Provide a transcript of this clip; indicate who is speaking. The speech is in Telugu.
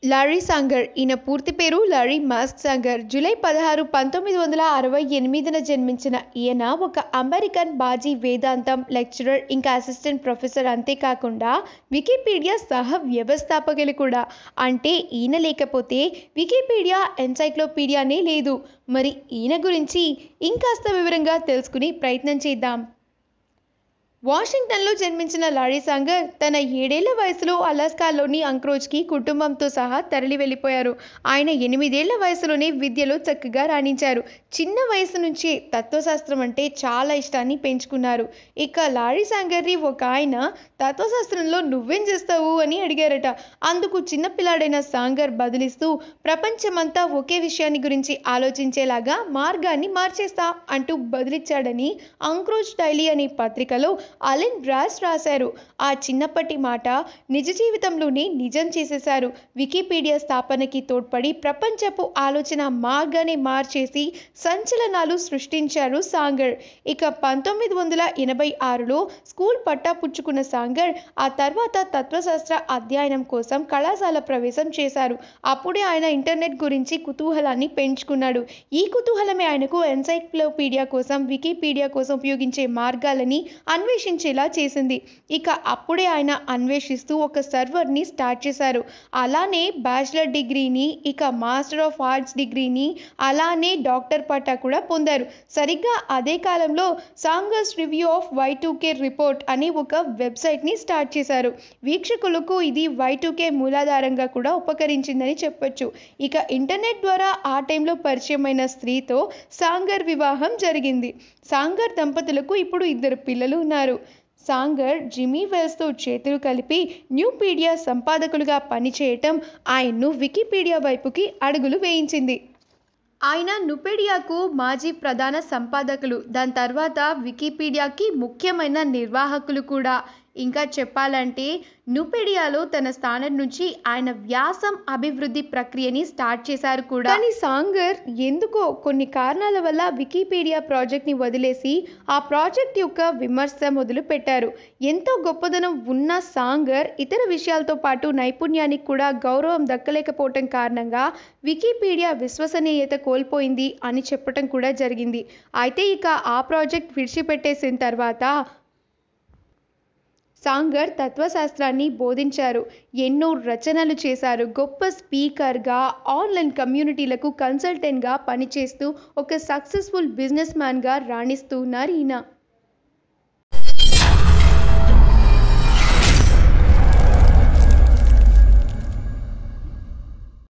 Speaker 1: లారీ సాంగర్ ఈయన పూర్తి పేరు లారీ మాస్క్ సాంగర్ జూలై పదహారు పంతొమ్మిది వందల అరవై ఎనిమిదిన జన్మించిన ఈయన ఒక అమెరికన్ బాజీ వేదాంతం లెక్చరర్ ఇంకా అసిస్టెంట్ ప్రొఫెసర్ అంతేకాకుండా వికీపీడియా సహ వ్యవస్థాపకులు కూడా అంటే ఈయన లేకపోతే వికీపీడియా ఎన్సైక్లోపీడియానే లేదు మరి ఈయన గురించి ఇంకాస్త వివరంగా తెలుసుకుని ప్రయత్నం చేద్దాం వాషింగ్టన్లో జన్మించిన లారీ సాంగర్ తన ఏడేళ్ల వయసులో అలాస్కాలోని అంక్రోజ్కి కుటుంబంతో సహా తరలి వెళ్ళిపోయారు ఆయన ఎనిమిదేళ్ల వయసులోనే విద్యలో చక్కగా రాణించారు చిన్న వయసు నుంచే తత్వశాస్త్రం అంటే చాలా ఇష్టాన్ని పెంచుకున్నారు ఇక లారీ సాంగర్ని ఒక ఆయన తత్వశాస్త్రంలో నువ్వేం చేస్తావు అని అడిగారట అందుకు చిన్నపిల్లాడైన సాంగర్ బదిలిస్తూ ప్రపంచమంతా ఒకే విషయాన్ని గురించి ఆలోచించేలాగా మార్గాన్ని మార్చేస్తా అంటూ బదిలిచ్చాడని అంక్రోజ్ డైలీ అనే పత్రికలో అలెన్ బ్రాస్ రాశారు ఆ చిన్నప్పటి మాట నిజ జీవితంలోనే నిజం చేసేశారు వికీపీడియా స్థాపనకి తోడ్పడి ప్రపంచపు ఆలోచన మార్గాన్ని మార్చేసి సంచలనాలు సృష్టించారు సాంగర్ ఇక పంతొమ్మిది వందల ఎనభై ఆరులో స్కూల్ పట్టా పుచ్చుకున్న సాంగర్ ఆ తర్వాత తత్వశాస్త్ర అధ్యయనం కోసం కళాశాల ప్రవేశం చేశారు అప్పుడే ఆయన ఇంటర్నెట్ గురించి కుతూహలాన్ని పెంచుకున్నాడు ఈ కుతూహలమే ఆయనకు ఎన్సైక్లోపీడియా కోసం వికీపీడియా కోసం ఉపయోగించే మార్గాలని అన్వేషించేలా చేసింది ఇక అప్పుడే ఆయన అన్వేషిస్తూ ఒక సర్వర్ని స్టార్ట్ చేశారు అలానే బ్యాచిలర్ డిగ్రీని ఇక మాస్టర్ ఆఫ్ ఆర్ట్స్ డిగ్రీని అలానే డాక్టర్ పట్టా కూడా పొందారు సరిగ్గా అదే కాలంలో సాంగర్స్ review of Y two K report అనే ఒక వెబ్సైట్ని స్టార్ట్ చేశారు వీక్షకులకు ఇది వై టూ కే మూలాధారంగా కూడా ఉపకరించిందని చెప్పొచ్చు ఇక ఇంటర్నెట్ ద్వారా ఆ టైంలో పరిచయమైన స్త్రీతో సాంగర్ వివాహం జరిగింది సాంగర్ దంపతులకు ఇప్పుడు ఇద్దరు పిల్లలు ఉన్నారు సాంగర్ జిమీ వెల్స్తో చేతులు కలిపి న్యూపీడియా సంపాదకులుగా పనిచేయటం ఆయన్ను వికీపీడియా వైపుకి అడుగులు వేయించింది ఆయన నుపెడియాకు మాజీ ప్రధాన సంపాదకులు దాని తర్వాత వికీపీడియాకి ముఖ్యమైన నిర్వాహకులు కూడా ఇంకా చెప్పాలంటే నుపెడియాలో తన స్థానం నుంచి ఆయన వ్యాసం అభివృద్ధి ప్రక్రియని స్టార్ట్ చేశారు కూడా కానీ సాంగర్ ఎందుకో కొన్ని కారణాల వల్ల వికీపీడియా ప్రాజెక్ట్ని వదిలేసి ఆ ప్రాజెక్ట్ యొక్క విమర్శ మొదలు పెట్టారు ఎంతో గొప్పదనం ఉన్న సాంగర్ ఇతర విషయాలతో పాటు నైపుణ్యానికి కూడా గౌరవం దక్కలేకపోవటం కారణంగా వికీపీడియా విశ్వసనీయత కోల్పోయింది అని చెప్పటం కూడా జరిగింది అయితే ఇక ఆ ప్రాజెక్ట్ విడిచిపెట్టేసిన తర్వాత సాంగర్ తత్వశాస్త్రాన్ని బోధించారు ఎన్నో రచనలు చేశారు గొప్ప స్పీకర్గా ఆన్లైన్ కమ్యూనిటీలకు కన్సల్టెంట్గా పనిచేస్తూ ఒక సక్సెస్ఫుల్ బిజినెస్ మ్యాన్గా రాణిస్తూ ఉన్నారు ఈయన